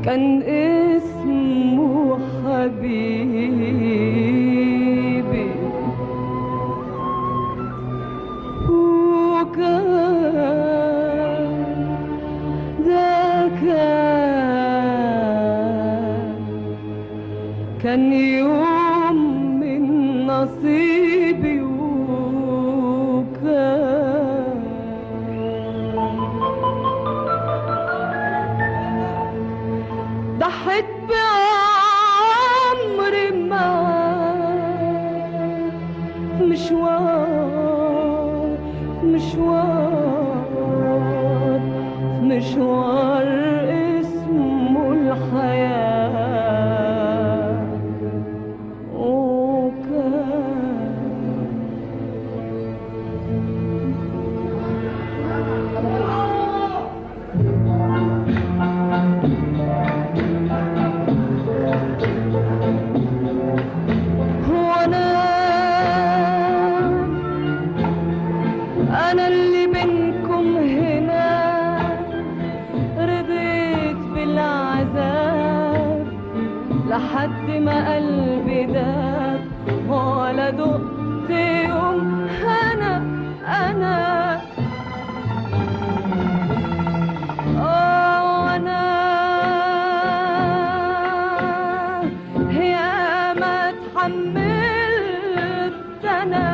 كان اسمه حبيبي وكان ده كان كان يوم من نصيبي وكان ضحيت بعمري معاه في مشوار في مشوار في مشوار اسمه الحياة وكان هو انا انا اللي بينكم هنا رضيت بالعذاب لحد ما قلبي داب ولا دقت يوم انا انا اه انا يا ما اتحملت انا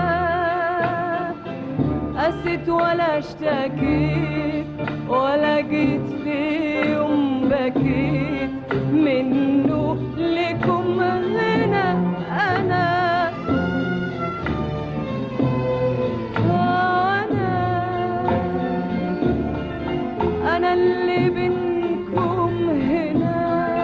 قست ولا اشتكيت ولا جيت في يوم بكيت منه لكم هنا انا انا انا اللي بينكم هنا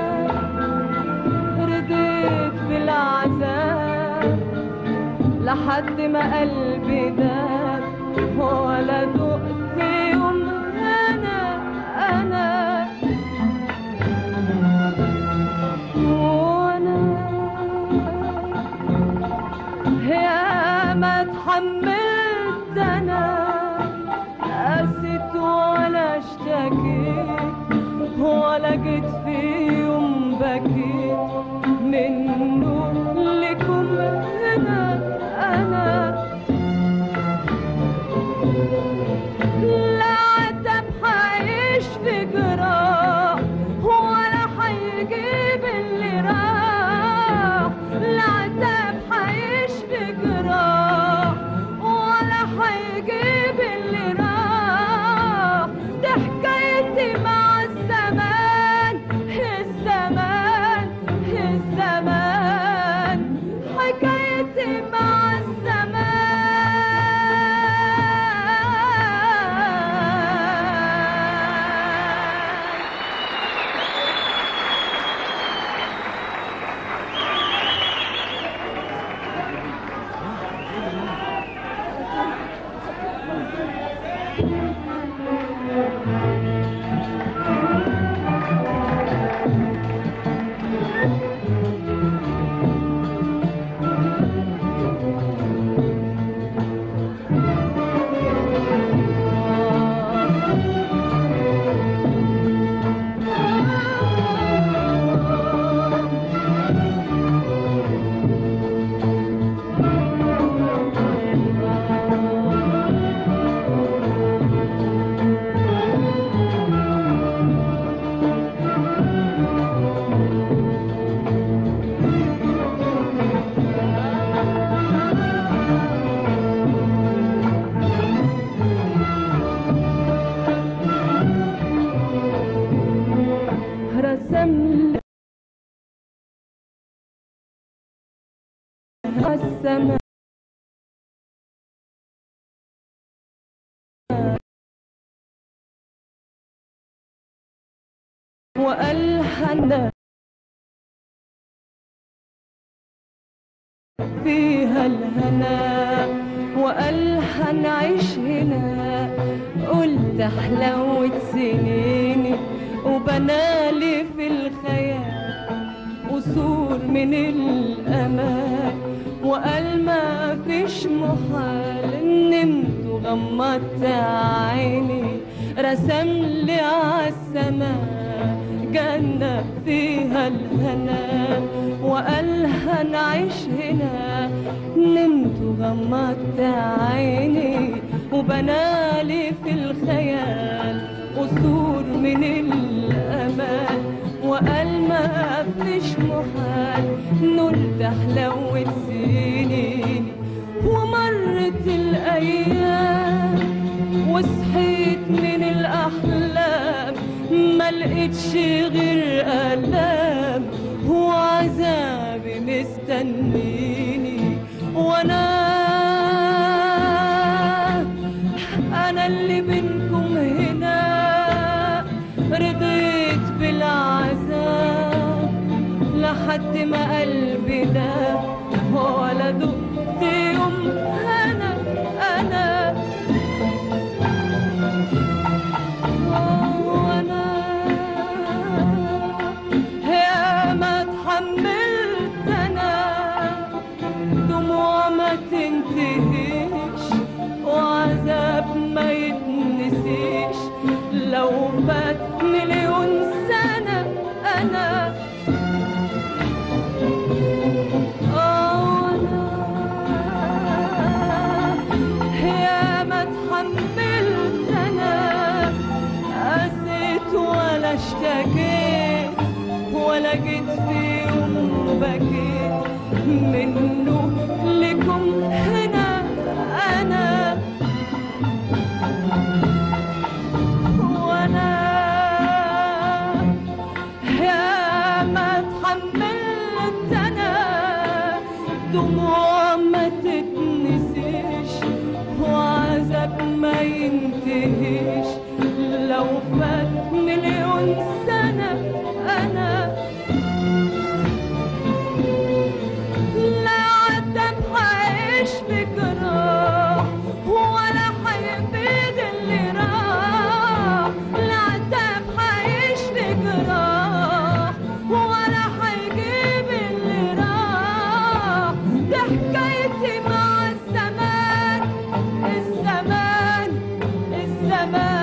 رضيت بالعذاب لحد ما قلبي داب ولا دقت يوم انا انا وانا يا ما اتحملت انا قست ولا اشتكيت ولا جيت في يوم بكيت منه لكم هنا انا لا عتب حيعيش في جراح ولا حيجيب اللي راح لا عتب حيعيش في جراح ولا حيجيب اللي راح ده حكايتي مع الزمان الزمان الزمان حكايتي مع الزمان رسم السماء وألحن فيها الهنا وألحن عيش هنا قلت حلاوة سنيني وبنالي في الخيال قصور من الأمان وقال ما فيش محال نمت وغمضت عيني رسم لي عالسماء جنة فيها الهنا وقالها نعيش هنا نمت وغمضت عيني وبنالي في الخيال قصور من الأمان وقال ما فيش محال نلت حلاوة سنيني ومرت الأيام وصحيت من الأحلام ما لقيتش غير ألام وعذابي مستنيني وأنا أنا اللي بينكم هنا رضيت بالعذاب لحد ما قلبي ده ولا دقت يوم أنا أنا وأنا يا ما اتحملت أنا دموع ما تنتهيش وعذاب ما يتنسيش لو فات مليون سنة أنا آه أنا يا ما اتحملت أنا قسيت ولا اشتكيت ولا جيت في يوم بكيت منه لكم هنا أنا وأنا يا ما اتحملت أنا دموع ما تتنسيش وعذاب ما ينتهيش لو فات مليون سنة أنا لا عتب هعيش بجراح ولا هيفيد اللي راح لا عتب هعيش بجراح ولا هيجيب اللي راح دي حكايتي مع الزمان الزمان الزمان